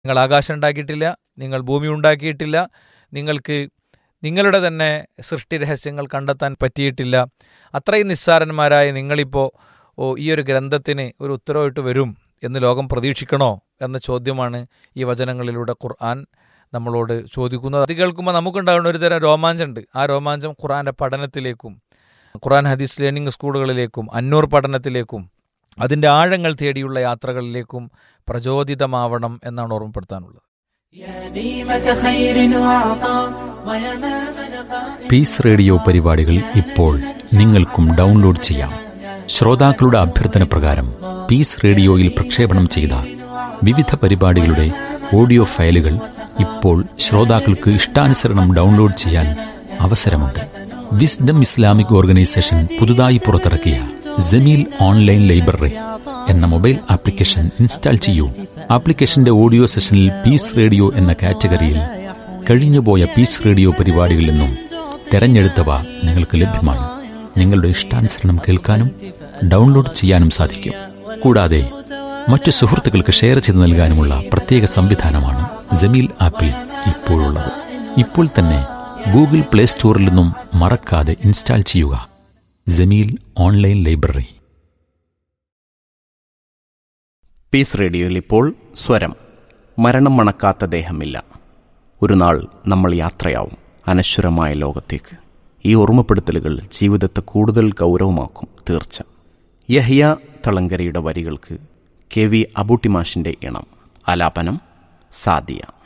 നിങ്ങൾ ആകാശം ഉണ്ടാക്കിയിട്ടില്ല നിങ്ങൾ ഭൂമി ഉണ്ടാക്കിയിട്ടില്ല നിങ്ങൾക്ക് നിങ്ങളുടെ തന്നെ സൃഷ്ടി രഹസ്യങ്ങൾ കണ്ടെത്താൻ പറ്റിയിട്ടില്ല അത്രയും നിസ്സാരന്മാരായ നിങ്ങളിപ്പോൾ ഓ ഈ ഒരു ഗ്രന്ഥത്തിന് ഒരു ഉത്തരവായിട്ട് വരും എന്ന് ലോകം പ്രതീക്ഷിക്കണോ എന്ന ചോദ്യമാണ് ഈ വചനങ്ങളിലൂടെ ഖുർആൻ നമ്മളോട് ചോദിക്കുന്നത് അത് കേൾക്കുമ്പോൾ നമുക്കുണ്ടാകുന്ന ഒരു തരം രോമാഞ്ചമുണ്ട് ആ രോമാഞ്ചം ഖുർആൻ്റെ പഠനത്തിലേക്കും ഖുർആൻ ഹദീസ് ലേണിംഗ് സ്കൂളുകളിലേക്കും അന്നൂർ പഠനത്തിലേക്കും അതിൻ്റെ ആഴങ്ങൾ തേടിയുള്ള യാത്രകളിലേക്കും പ്രചോദിതമാവണം എന്നാണ് ഓർമ്മപ്പെടുത്താനുള്ളത് പീസ് റേഡിയോ പരിപാടികൾ ഇപ്പോൾ നിങ്ങൾക്കും ഡൗൺലോഡ് ചെയ്യാം ശ്രോതാക്കളുടെ അഭ്യർത്ഥന പ്രകാരം പീസ് റേഡിയോയിൽ പ്രക്ഷേപണം ചെയ്ത വിവിധ പരിപാടികളുടെ ഓഡിയോ ഫയലുകൾ ഇപ്പോൾ ശ്രോതാക്കൾക്ക് ഇഷ്ടാനുസരണം ഡൗൺലോഡ് ചെയ്യാൻ അവസരമുണ്ട് വിസ്ഡം ഇസ്ലാമിക് ഓർഗനൈസേഷൻ പുതുതായി പുറത്തിറക്കിയ ജമീൽ ഓൺലൈൻ ലൈബ്രറി എന്ന മൊബൈൽ ആപ്ലിക്കേഷൻ ഇൻസ്റ്റാൾ ചെയ്യൂ ആപ്ലിക്കേഷന്റെ ഓഡിയോ സെഷനിൽ പീസ് റേഡിയോ എന്ന കാറ്റഗറിയിൽ കഴിഞ്ഞുപോയ പീസ് റേഡിയോ പരിപാടികളിൽ നിന്നും തെരഞ്ഞെടുത്തവ നിങ്ങൾക്ക് ലഭ്യമാണ് നിങ്ങളുടെ ഇഷ്ടാനുസരണം കേൾക്കാനും ഡൗൺലോഡ് ചെയ്യാനും സാധിക്കും കൂടാതെ മറ്റു സുഹൃത്തുക്കൾക്ക് ഷെയർ ചെയ്ത് നൽകാനുമുള്ള പ്രത്യേക സംവിധാനമാണ് ജമീൽ ആപ്പിൽ ഇപ്പോഴുള്ളത് ഇപ്പോൾ തന്നെ ഗൂഗിൾ പ്ലേ സ്റ്റോറിൽ നിന്നും മറക്കാതെ ഇൻസ്റ്റാൾ ചെയ്യുക ജമീൽ ഓൺലൈൻ ലൈബ്രറി പീസ് റേഡിയോയിൽ ഇപ്പോൾ സ്വരം മരണം മണക്കാത്ത ദേഹമില്ല ഒരു നാൾ നമ്മൾ യാത്രയാവും അനശ്വരമായ ലോകത്തേക്ക് ഈ ഓർമ്മപ്പെടുത്തലുകൾ ജീവിതത്തെ കൂടുതൽ ഗൗരവമാക്കും തീർച്ച യഹിയ തളങ്കരയുടെ വരികൾക്ക് കെ വി അബൂട്ടിമാഷിന്റെ ഇണം ആലാപനം സാദിയ